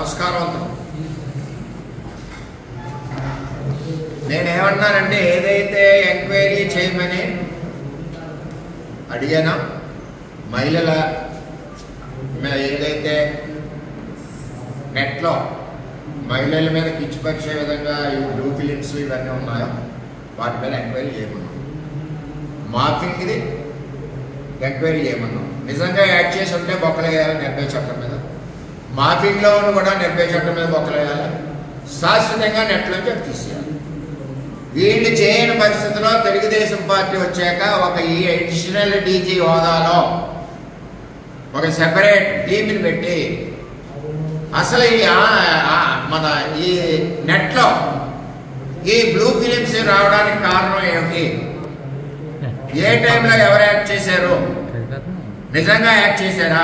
సంస్కారవంతం నేనేమన్నానంటే ఏదైతే ఎంక్వైరీ చేయమని అడిగానో మహిళల మీద ఏదైతే నెట్లో మహిళల మీద కిచ్చిపరిచే విధంగా ఈ బ్లూ ఫిలిమ్స్ ఇవన్నీ ఉన్నాయో వాటి మీద ఎంక్వైరీ చేయమన్నాం మార్ఫింగ్ది ఎంక్వైరీ చేయమన్నాం నిజంగా యాడ్ చేసి ఉంటే బొక్కలేయాలి నిర్భయ చట్టం మీద మార్ఫింగ్లో ఉన్న కూడా నిర్భయ చట్టం మీద బొక్కలేయాలి శాశ్వతంగా నెట్లోంచి అది తీసేయాలి వీళ్ళు చేయని పరిస్థితిలో తెలుగుదేశం పార్టీ వచ్చాక ఒక ఈ అడిషనల్ డీజీ హోదాలో ఒక సెపరేట్ టీంని పెట్టి అసలు ఈ ఆ- ఆ- మన ఈ నెట్లో ఈ బ్లూ ఫిలిమ్స్ రావడానికి కారణం ఏమిటి ఏ టైంలో ఎవరు యాక్ట్ చేశారు నిజంగా యాక్ట్ చేశారా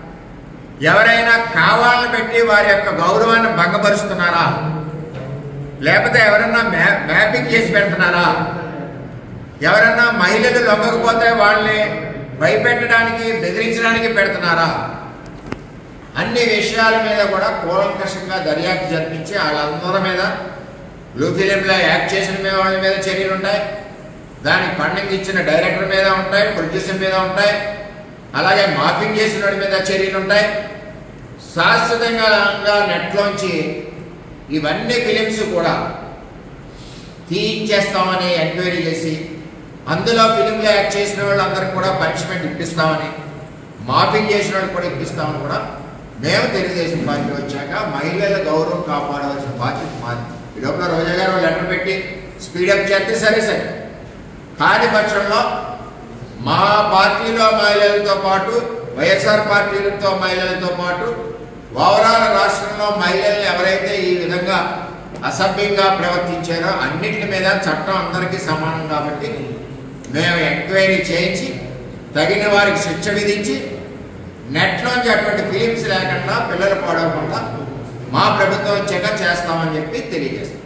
ఎవరైనా కావాలని పెట్టి వారి యొక్క గౌరవాన్ని భంగపరుస్తున్నారా లేకపోతే ఎవరన్నా మ్యా మ్యాపింగ్ చేసి పెడుతున్నారా ఎవరన్నా మహిళలు లొంగకపోతే వాళ్ళని భయపెట్టడానికి బెదిరించడానికి పెడుతున్నారా అన్ని విషయాల మీద కూడా కూలంకషంగా దర్యాప్తు జరిపించి వాళ్ళందరి మీద బ్లూ ఫిలింలో యాక్ట్ చేసిన మీద వాళ్ళ మీద చర్యలు ఉంటాయి దానికి ఫండింగ్ ఇచ్చిన డైరెక్టర్ మీద ఉంటాయి ప్రొడ్యూసర్ మీద ఉంటాయి అలాగే మార్పింగ్ చేసిన వాడి మీద చర్యలు ఉంటాయి శాశ్వతంగా నెట్లోంచి ఇవన్నీ ఫిలిమ్స్ కూడా తీయించేస్తామని ఎంక్వైరీ చేసి అందులో ఫిలింలో యాక్ట్ చేసిన వాళ్ళందరికీ కూడా పనిష్మెంట్ ఇప్పిస్తామని మాఫింగ్ చేసిన వాళ్ళు కూడా ఇప్పిస్తామని కూడా మేము తెలుగుదేశం పార్టీ వచ్చాక మహిళల గౌరవం కాపాడవలసిన బాధ్యత మాది ఈ లోపల రోజా గారు లెటర్ పెట్టి స్పీడప్ చేస్తే సరే సరే కాని పక్షంలో మా పార్టీలో మహిళలతో పాటు వైఎస్ఆర్ పార్టీలతో మహిళలతో పాటు ఓవరాల్ రాష్ట్రంలో మహిళల్ని ఎవరైతే ఈ విధంగా అసభ్యంగా ప్రవర్తించారో అన్నింటి మీద చట్టం అందరికీ సమానం కాబట్టి మేము ఎంక్వైరీ చేయించి తగిన వారికి శిక్ష విధించి నెట్లోంచి అటువంటి ఫిలిమ్స్ లేకుండా పిల్లలు పాడవకుండా మా ప్రభుత్వం వచ్చాక చేస్తామని చెప్పి తెలియజేస్తాం